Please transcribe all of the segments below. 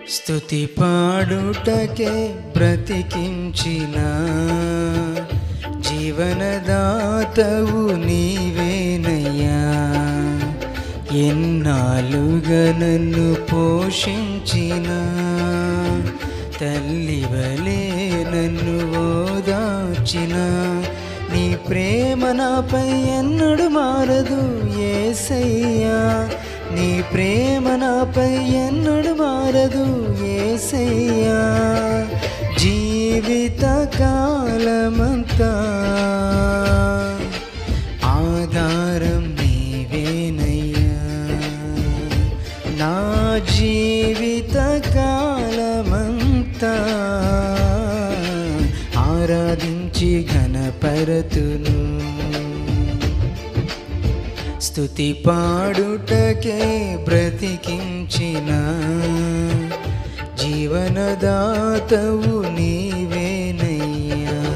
స్తుతి పాడుటకే బ్రతికించిన జీవనదాతవు నీవేనయ్యా ఎన్నాళ్ళుగా నన్ను పోషించిన తల్లివలే నన్ను ఓదార్చిన నీ ప్రేమ నాపై ఎన్నడు మారదు ఏసయ్యా నీ ప్రేమ నాపై ఎన్నడు మారదు ఏసయ్యా జీవిత కాలమంతా ఆధారం నీవేనయ్యా నా జీవిత కాలమంతా ఆరాధించి ఘనపరతును స్తుతి పాడుటకే బ్రతికించిన జీవనదాతవు నీవేనయ్యా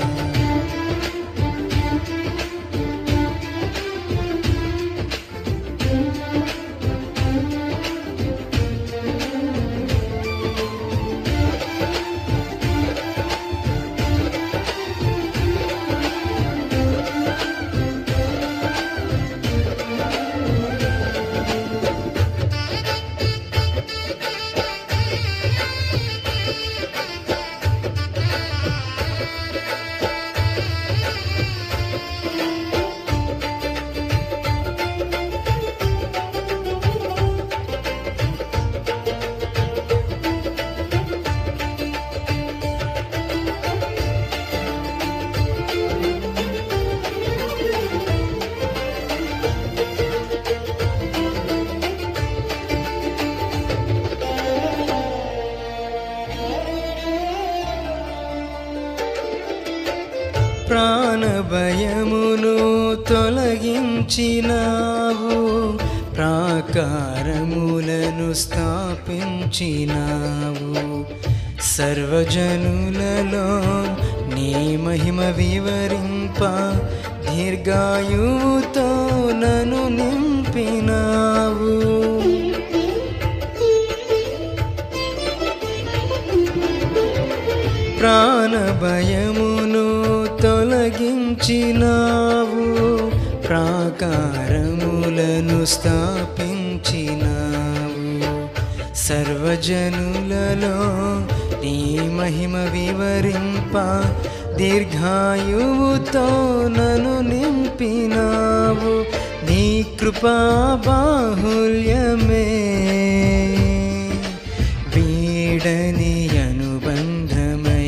ప్రాణభయమును తొలగించినావు ప్రాకారములను స్థాపించినావు సర్వజనులలో నీ మహిమ వివరింప దీర్ఘాయువుతో నన్ను నింపినావు ప్రాణభయమును తొలగించినావు ప్రాకారములను స్థాపించినావు సర్వజనులలో నీ మహిమ వివరింప దీర్ఘాయువుతో నన్ను నింపినావు నీ కృపా బాహుల్యమే వీడని అనుబంధమై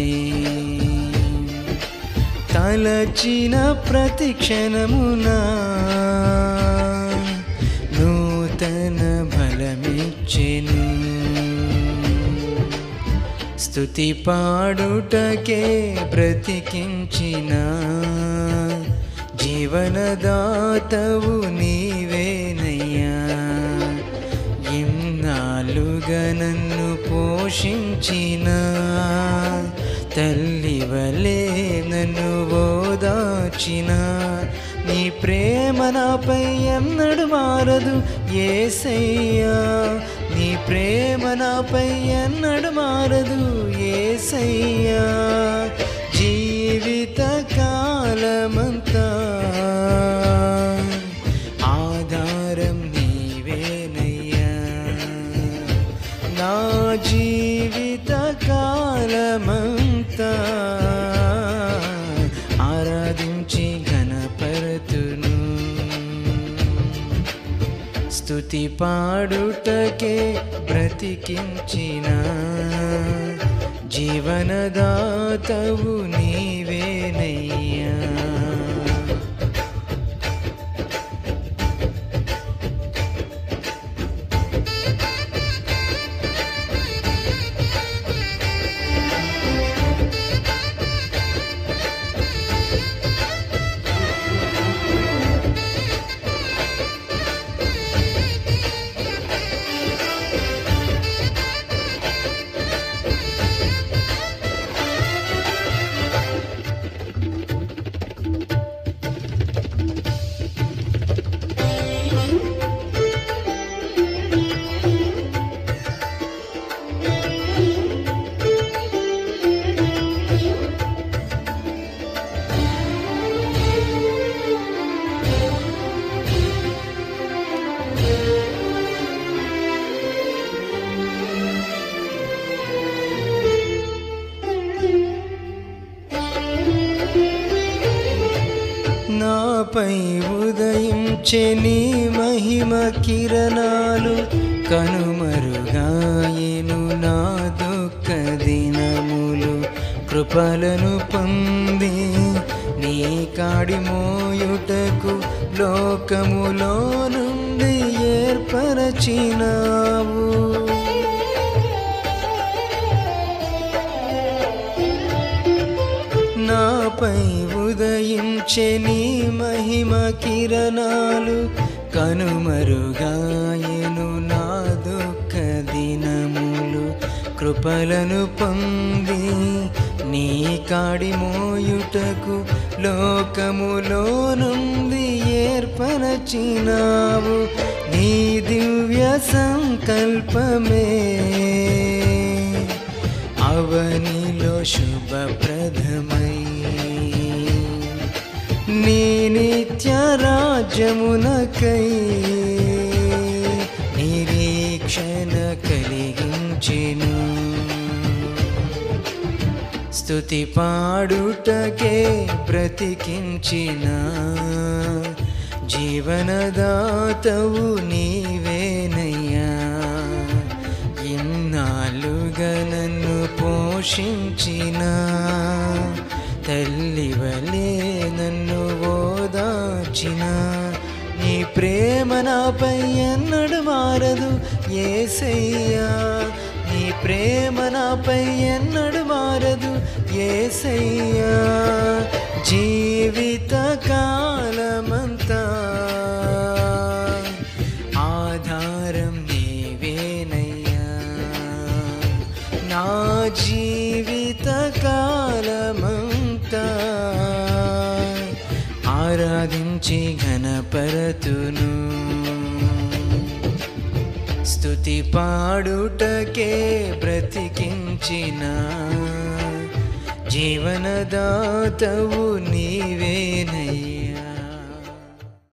తలచిన ప్రతి క్షణమునా నూతన బలమిచ్చెను స్తుతి పాడుటకే బ్రతికించిన జీవనదాతవు నీవేనయ్యా ఎన్నాళ్ళుగా నన్ను పోషించిన తల్లి వలే నన్ను ఓదార్చిన నీ ప్రేమ నాపై ఎన్నడు మారదు ఏసయ్యా నీ ప్రేమ నాపై ఎన్నడు మారదు ఏసయ్యా జీవిత కాలమంతా ఆధారం నీవేనయ్యా నా జీవిత కాలమంతా ఆరాధించి ఘనపరతును స్తుతి పాడుటకే బ్రతికించిన జీవనదాతవు నీవేనయ్యా నాపై ఉదయించే నీ మహిమ కిరణాలు కనుమరుగాయను నా దుఃఖ దినములు కృపలను పొంది నీ కాడి మోయుటకు లోకములో నుండి ఏర్పరచినావు నాపై ఉదయించే నీ మహిమ కిరణాలు కనుమరుగాయను నా దుఃఖ దినములు కృపలను పొంది నీ కాడి మోయుటకు లోకములో నుండి ఏర్పరచినావు నీ దివ్య సంకల్పమే అవనిలో శుభప్రదమై నీ నిత్య రాజ్యమునకై నిరీక్షణ కలిగించెను స్తుతి పాడుటకే బ్రతికించిన జీవనదాతవు నీవేనయ్యా ఇన్నాళ్ళుగా నన్ను పోషించిన తల్లివలే నన్ను ఓదార్చిన నీ ప్రేమ నాపై ఎన్నడు మారదు ఏసయ్యా నీ ప్రేమ నాపై ఎన్నడు మారదు ఏసయ్యా జీవిత కాలమంతా ఆధారం నీవేనయ్యా నా జీవిత కాలమంతా ఆరాధించి ఘనపరతును స్తుతి పాడుటకే బ్రతికించిన జీవనదాతవు నీవేనయ్యా